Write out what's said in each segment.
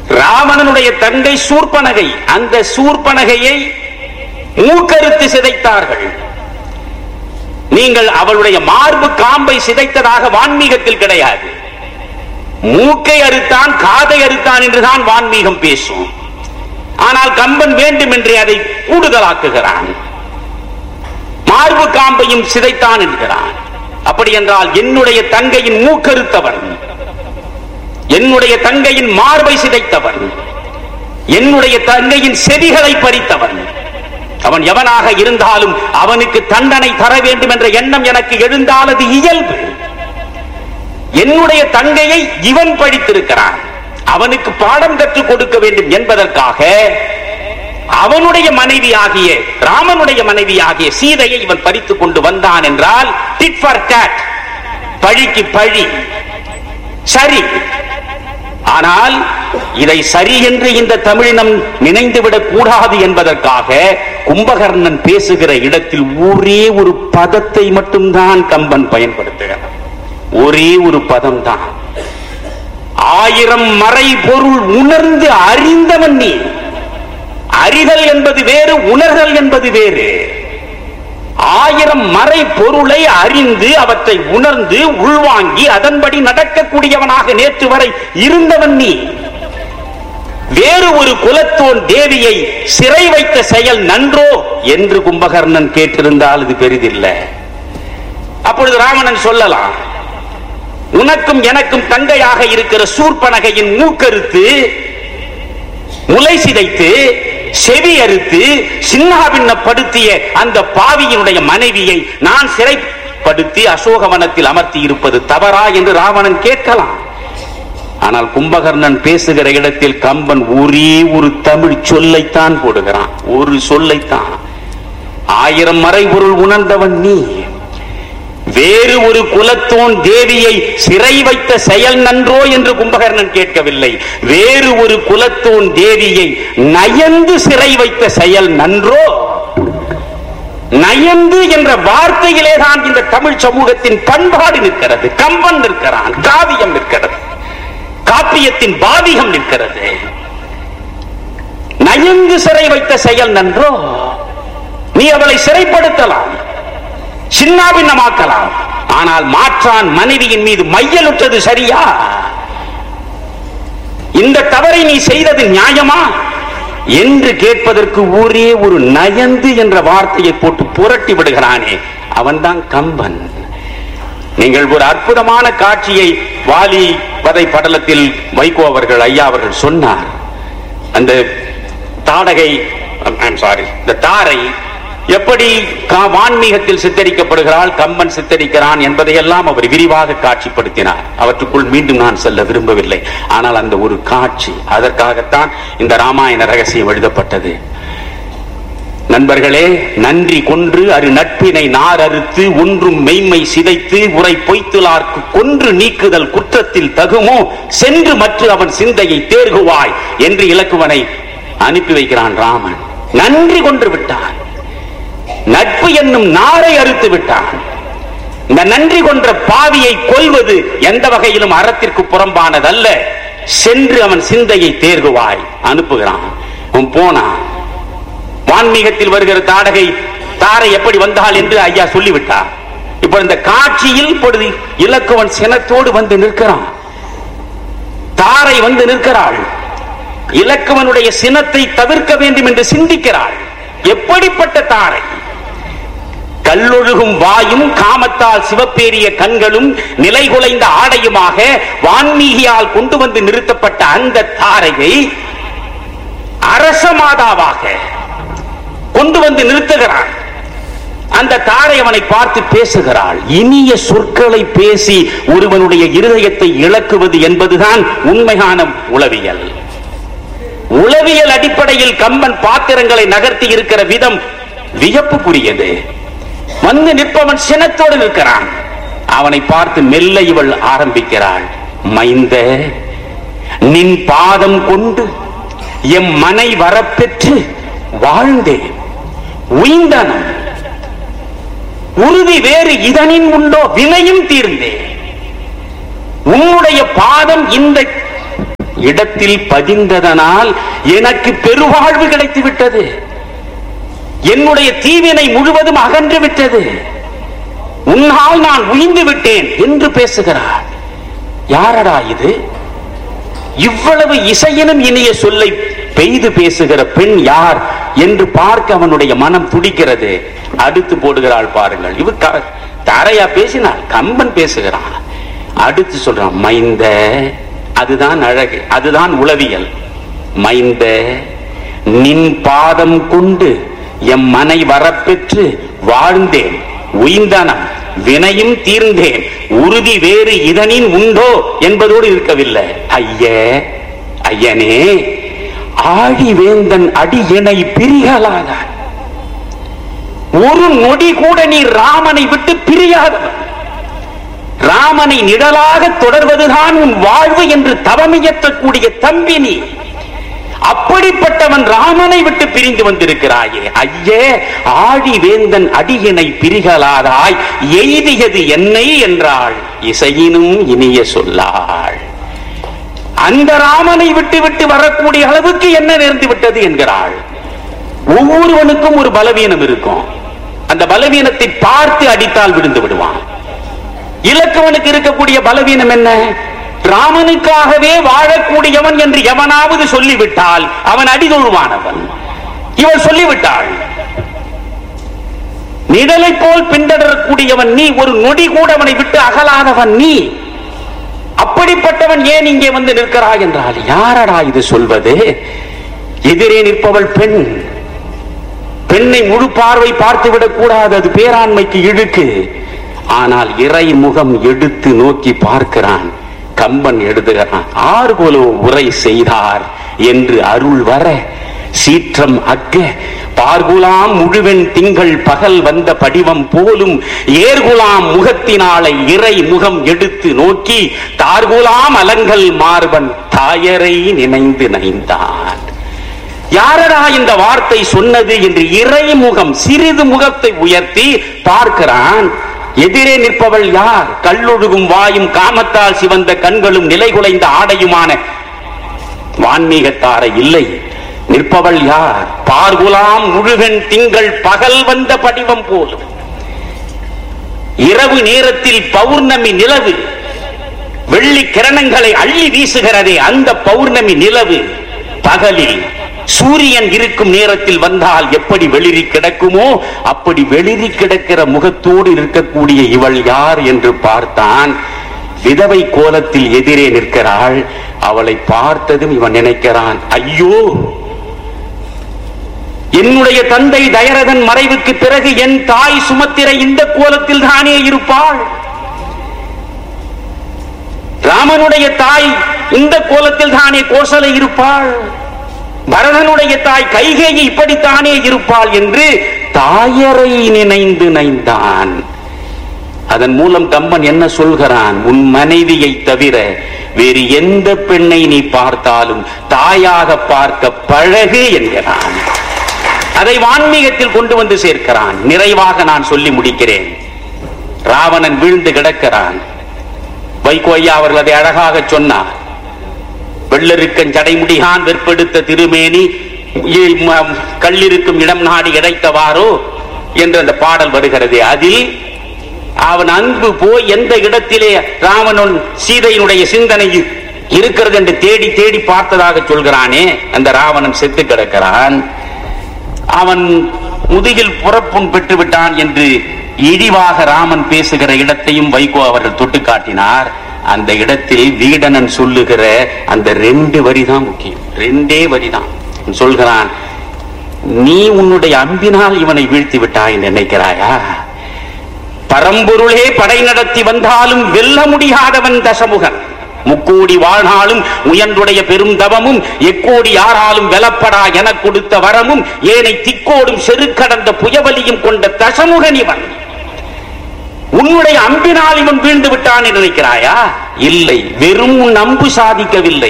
ராவணனுடைய தங்கை சூர்பனகை அந்த சூர்பனகையை மூக்கறுத்து சிதைத்தார்கள் நீங்கள் அவளுடைய மார்பு காம்பை சிதைத்ததாக வான்மீகத்தில் கிடையாது மூக்கை அறுத்தான் காதை அறுத்தான் என்றுதான் வான்மீகம் பேசும் ஆனால் கம்பன் வேண்டும் என்று அதை கூடுதலாக்குகிறான் மார்பு காம்பையும் சிதைத்தான் என்கிறான் அப்படி என்றால் என்னுடைய தங்கையின் மூக்கறுத்தவன் என்னுடைய தங்கையின் மார்பை சிதைத்தவன் என்னுடைய தங்கையின் செவிகளை பறித்தவன் அவன் எவனாக இருந்தாலும் அவனுக்கு தண்டனை தர வேண்டும் என்ற எண்ணம் எனக்கு எழுந்தால் அது இயல்பு என்னுடைய தங்கையை இவன் படித்திருக்கிறான் அவனுக்கு பாடம் கற்றுக் கொடுக்க வேண்டும் என்பதற்காக அவனுடைய மனைவியாகிய ராமனுடைய மனைவியாகிய சீதையை இவன் பறித்துக் கொண்டு வந்தான் என்றால் டிட் ஃபார் டேட் பழிக்கு பழி சரி ஆனால் இதை சரி என்று இந்த தமிழினம் நினைந்துவிடக் கூடாது என்பதற்காக கும்பகர்ணன் பேசுகிற இடத்தில் ஒரே ஒரு பதத்தை மட்டும்தான் கம்பன் பயன்படுத்துகிறார் ஒரே ஒரு பதம் தான் ஆயிரம் மறை பொருள் உணர்ந்து அறிந்தவன் நீ அறிதல் என்பது வேறு உணர்தல் என்பது வேறு ஆயிரம் மறை பொருளை அறிந்து அவற்றை உணர்ந்து உள்வாங்கி அதன்படி நடக்கக்கூடியவனாக நேற்று வரை இருந்தவன் நீ வேறு ஒரு குலத்தோன் தேவியை சிறை வைத்த செயல் நன்றோ என்று கும்பகர்ணன் கேட்டிருந்தால் இது பெரிதில்லை அப்பொழுது ராவணன் சொல்லலாம் உனக்கும் எனக்கும் தங்கையாக இருக்கிற சூர்பனகையின் மூக்கறுத்து முலை சிதைத்து செவி அறுத்து சின்னாபின்னப்படுத்திய அந்த பாவியினுடைய மனைவியை நான் சிறைப்படுத்தி அசோகவனத்தில் அமர்த்தி இருப்பது தவறா என்று ராவணன் கேட்கலாம் ஆனால் கும்பகர்ணன் பேசுகிற இடத்தில் கம்பன் ஒரே ஒரு தமிழ் சொல்லைத்தான் போடுகிறான் ஒரு சொல்லைத்தான் ஆயிரம் மறைபொருள் உணர்ந்தவன் நீ வேறு ஒரு குலத்தோன் தேவியை சிறை வைத்த செயல் நன்றோ என்று கும்பகர்ணன் கேட்கவில்லை வேறு ஒரு குலத்தோன் தேவியை நயந்து சிறை வைத்த செயல் நன்றோ நயந்து என்ற வார்த்தையிலே தான் இந்த தமிழ் சமூகத்தின் பண்பாடு நிற்கிறது கம்பன் நிற்கிறான் காவியம் நிற்கிறது காப்பியத்தின் பாதிகம் நிற்கிறது நயந்து சிறை வைத்த செயல் நன்றோ நீ அவளை சிறைப்படுத்தலாம் சின்னாபின்னமாக்கலாம் ஆனால் மாற்றான் மனைவியின் மீது மையலுற்றது சரியா இந்த தவறை நீ செய்தது நியாயமா என்று கேட்பதற்கு ஒரே ஒரு நயந்து என்ற வார்த்தையை போட்டு புரட்டி விடுகிறானே அவன்தான் கம்பன் நீங்கள் ஒரு அற்புதமான காட்சியை வாலி வதை படலத்தில் வைகோ அவர்கள் ஐயா அவர்கள் சொன்னார் அந்த தாடகை சாரி இந்த தாரை எப்படி கா- வான்மீகத்தில் சித்தரிக்கப்படுகிறாள் கம்பன் சித்தரிக்கிறான் என்பதையெல்லாம் அவர் விரிவாக காட்சிப்படுத்தினார் அவற்றுக்குள் மீண்டும் நான் செல்ல விரும்பவில்லை ஆனால் அந்த ஒரு காட்சி அதற்காகத்தான் இந்த ராமாயண ரகசியம் எழுதப்பட்டது நண்பர்களே நன்றி கொன்று அரு நட்பினை நார் அறுத்து ஒன்றும் மெய்மை சிதைத்து உரை பொய்த்துலார்க்கு கொன்று நீக்குதல் குற்றத்தில் தகுமோ சென்று மற்ற அவன் சிந்தையை தேர்குவாய் என்று இலக்குவனை அனுப்பி வைக்கிறான் ராமன் நன்றி கொன்று விட்டான் நட்பு என்னும் நாரை அறுத்து விட்டான் இந்த நன்றி கொன்ற பாவியை கொல்வது எந்த வகையிலும் அறத்திற்கு புறம்பானதல்ல சென்று அவன் சிந்தையை தேர்குவாய் அனுப்புகிறான் அவன் போனான் வான்மீகத்தில் வருகிற தாடகை தாரை எப்படி வந்தாள் என்று ஐயா சொல்லிவிட்டார் இப்ப இந்த காட்சியில் இப்பொழுது இலக்குவன் சினத்தோடு வந்து நிற்கிறான் தாரை வந்து நிற்கிறாள் இலக்குவனுடைய சினத்தை தவிர்க்க வேண்டும் என்று சிந்திக்கிறாள் எப்படிப்பட்ட தாரை கல்லொழுகும் வாயும் காமத்தால் சிவப்பேறிய கண்களும் நிலைகுலைந்த ஆடையுமாக வான்மீகியால் கொண்டு வந்து நிறுத்தப்பட்ட அந்த தாரையை அரச மாதாவாக கொண்டு வந்து நிறுத்துகிறான் அந்த தாரை அவனை பார்த்து பேசுகிறாள் இனிய சொற்களை பேசி ஒருவனுடைய இருதயத்தை இழக்குவது என்பதுதான் உண்மையான உளவியல் உளவியல் அடிப்படையில் கம்பன் பாத்திரங்களை நகர்த்தி இருக்கிற விதம் வியப்புக்குரியது வந்து நிற்பவன் சினத்தோடு நிற்கிறான் அவனை பார்த்து மெல்ல இவள் ஆரம்பிக்கிறாள் மைந்த நின் பாதம் கொண்டு எம் மனை வரப்பெற்று வாழ்ந்தேன் உய்ந்தனம் உறுதி வேறு இதனின் உண்டோ வினையும் தீர்ந்தேன் உன்னுடைய பாதம் இந்த இடத்தில் பதிந்ததனால் எனக்கு பெருவாழ்வு கிடைத்து விட்டது என்னுடைய தீவினை முழுவதும் அகன்று விட்டது உன்னால் நான் உயிர்ந்து விட்டேன் என்று பேசுகிறார் யாரடா இது இவ்வளவு இசையினும் இனிய சொல்லை பெய்து பேசுகிற பெண் யார் என்று பார்க்க அவனுடைய மனம் துடிக்கிறது அடுத்து போடுகிறாள் பாருங்கள் இவ க- தரையா பேசினாள் கம்பன் பேசுகிறான் அடுத்து சொல்றான் மைந்த அதுதான் அழகு அதுதான் உளவியல் மைந்த நின் பாதம் கொண்டு எம் மனை வரப்பெற்று வாழ்ந்தேன் உயிர்ந்தனம் வினையும் தீர்ந்தேன் உறுதி வேறு இதனின் உண்டோ என்பதோடு இருக்கவில்லை ஐய ஐயனே ஆழி வேந்தன் அடி இணை பிரிகலாக ஒரு நொடி கூட நீ ராமனை விட்டு பிரியாதவன் ராமனை நிழலாக தொடர்வதுதான் உன் வாழ்வு என்று தவமியற்றக்கூடிய தம்பி நீ அப்படிப்பட்டவன் ராமனை விட்டு பிரிந்து வந்திருக்கிறாயே ஐயே ஆழி வேந்தன் அடியினை பிரிகலாதாய் எய்தியது என்னை என்றாள் இசையினும் இனிய சொல்லாள் அந்த ராமனை விட்டு விட்டு வரக்கூடிய அளவுக்கு என்ன நேர்ந்து விட்டது என்கிறாள் ஒவ்வொருவனுக்கும் ஒரு பலவீனம் இருக்கும் அந்த பலவீனத்தை பார்த்து அடித்தால் விழுந்து விடுவான் இலக்கவனுக்கு இருக்கக்கூடிய பலவீனம் என்ன ராமனுக்காகவே வாழக்கூடியவன் என்று எவனாவது சொல்லிவிட்டால் அவன் அடிதொழுவானவன் இவள் சொல்லிவிட்டாள் நிழலை போல் பின்தொடரக்கூடியவன் நீ ஒரு நொடி கூட அவனை விட்டு அகலாதவன் நீ அப்படிப்பட்டவன் ஏன் இங்கே வந்து நிற்கிறாய் என்றால் யாரடா இது சொல்வது எதிரே நிற்பவள் பெண் பெண்ணை முழு பார்வை பார்த்து விடக் கூடாது அது பேராண்மைக்கு இழுக்கு ஆனால் இறை முகம் எடுத்து நோக்கி பார்க்கிறான் கம்பன் எழுதுகிறான் ஆர்கொலோ உரை செய்தார் என்று அருள் வர சீற்றம் அக்க பார்குலாம் முழுவெண் திங்கள் பகல் வந்த படிவம் போலும் ஏர்குலாம் முகத்தினாலை இறை முகம் எடுத்து நோக்கி தார்குலாம் அலங்கல் மார்பன் தாயரை நினைந்து நைந்தான் யாரடா இந்த வார்த்தை சொன்னது என்று இறைமுகம் சிறிது முகத்தை உயர்த்தி பார்க்கிறான் எதிரே நிற்பவள் யார் கல்லொழுகும் வாயும் காமத்தால் சிவந்த கண்களும் நிலைகுலைந்த ஆடையுமான வான்மீகத்தார இல்லை நிற்பவள் யார் பார்குலாம் முழுவன் திங்கள் பகல் வந்த படிவம் போலும் இரவு நேரத்தில் பௌர்ணமி நிலவு வெள்ளி கிரணங்களை அள்ளி வீசுகிறதே அந்த பௌர்ணமி நிலவு பகலில் சூரியன் இருக்கும் நேரத்தில் வந்தால் எப்படி வெளிரி கிடக்குமோ அப்படி வெளிரி கிடக்கிற முகத்தோடு இருக்கக்கூடிய இவள் யார் என்று பார்த்தான் விதவை கோலத்தில் எதிரே நிற்கிறாள் அவளை பார்த்ததும் இவன் நினைக்கிறான் ஐயோ என்னுடைய தந்தை தயரதன் மறைவுக்கு பிறகு என் தாய் சுமத்திரை இந்த கோலத்தில் தானே இருப்பாள் ராமனுடைய தாய் இந்த கோலத்தில் தானே கோசலை இருப்பாள் பரதனுடைய தாய் கைகேயி இப்படித்தானே இருப்பாள் என்று தாயரை நினைந்து நைந்தான் அதன் மூலம் கம்பன் என்ன சொல்கிறான் உன் மனைவியை தவிர வேறு எந்த பெண்ணை நீ பார்த்தாலும் தாயாக பார்க்க பழகு என்கிறான் அதை வான்மீகத்தில் கொண்டு வந்து சேர்க்கிறான் நிறைவாக நான் சொல்லி முடிக்கிறேன் ராவணன் வீழ்ந்து கிடக்கிறான் வைகோ ஐயா அவர்கள் அதை அழகாக சொன்னார் வெள்ளருக்கன் ஜடைமுடிகான் வெற்பெடுத்த திருமேனி இ- ம- கல்லிருக்கும் இடம் நாடி இடைத்தவாரோ என்று அந்த பாடல் வருகிறது அதில் அவன் அன்பு போய் எந்த இடத்திலே ராவணன் சீதையினுடைய சிந்தனை இ- இருக்கிறது என்று தேடி தேடி பார்த்ததாக சொல்கிறானே அந்த ராவணன் செத்து கிடக்கிறான் அவன் முதுகில் புறப்புண் பெற்று விட்டான் என்று இழிவாக ராமன் பேசுகிற இடத்தையும் வைகோ அவர்கள் தொட்டு காட்டினார் அந்த இடத்தில் வீடனன் சொல்லுகிற அந்த ரெண்டு வரிதான் முக்கியம் ரெண்டே வரிதான் சொல்கிறான் நீ உன்னுடைய அம்பினால் இவனை வீழ்த்தி விட்டாய் என்று நினைக்கிறாயா பரம்பொருளே படை நடத்தி வந்தாலும் வெல்ல முடியாதவன் தசமுகன் முக்கோடி வாழ்நாளும் உயர்ந்துடைய பெரும் தவமும் எக்கோடி யாராலும் வெலப்படா என கொடுத்த வரமும் ஏனை திக்கோடும் செருக்கடந்த புயவலியும் கொண்ட தசமுகன் இவன் உன்னுடைய அம்பினால் இவன் வீழ்ந்து விட்டான் என்று நினைக்கிறாயா இல்லை வெறும் உன் அம்பு சாதிக்கவில்லை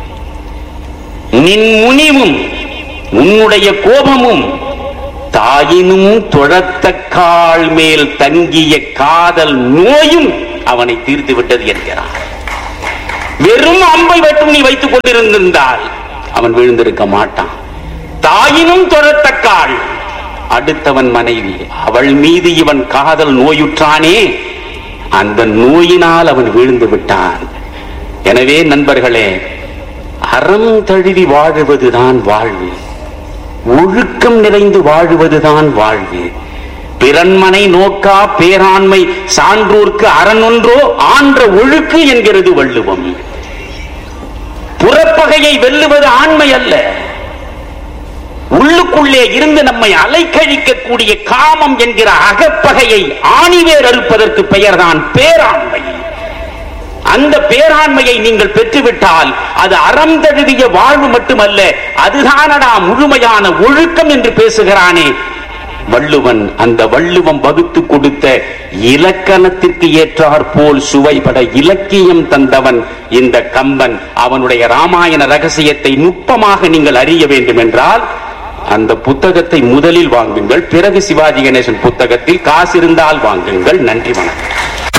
நின் முனிவும் உன்னுடைய கோபமும் தாயினும் தொழத்தக்கால் மேல் தங்கிய காதல் நோயும் அவனை தீர்த்து விட்டது என்கிறார் வெறும் அம்பை மட்டும் நீ வைத்துக் கொண்டிருந்திருந்தால் அவன் விழுந்திருக்க மாட்டான் தாயினும் தொழத்தக்காள் அடுத்தவன் மனைவி அவள் மீது இவன் காதல் நோயுற்றானே அந்த நோயினால் அவன் வீழ்ந்து விட்டான் எனவே நண்பர்களே அறம் தழுவி வாழுவதுதான் வாழ்வு ஒழுக்கம் நிறைந்து வாழுவதுதான் வாழ்வு பிறன்மனை நோக்கா பேராண்மை சான்றோர்க்கு அறனொன்றோ ஆன்ற ஒழுக்கு என்கிறது வள்ளுவம் புறப்பகையை வெல்லுவது ஆண்மை அல்ல உள்ளுக்குள்ளே இருந்து நம்மை அலைக்கழிக்கக்கூடிய காமம் என்கிற அகப்பகையை ஆணிவேர் அறுப்பதற்கு பெயர்தான் பேராண்மை அந்த பேராண்மையை நீங்கள் பெற்றுவிட்டால் அது அறம் தழுவிய வாழ்வு மட்டுமல்ல அதுதானடா முழுமையான ஒழுக்கம் என்று பேசுகிறானே வள்ளுவன் அந்த வள்ளுவம் வகுத்து கொடுத்த இலக்கணத்திற்கு ஏற்றாற் போல் சுவைபட இலக்கியம் தந்தவன் இந்த கம்பன் அவனுடைய ராமாயண ரகசியத்தை நுட்பமாக நீங்கள் அறிய வேண்டும் என்றால் அந்த புத்தகத்தை முதலில் வாங்குங்கள் பிறகு சிவாஜி கணேசன் புத்தகத்தில் காசு இருந்தால் வாங்குங்கள் நன்றி வணக்கம்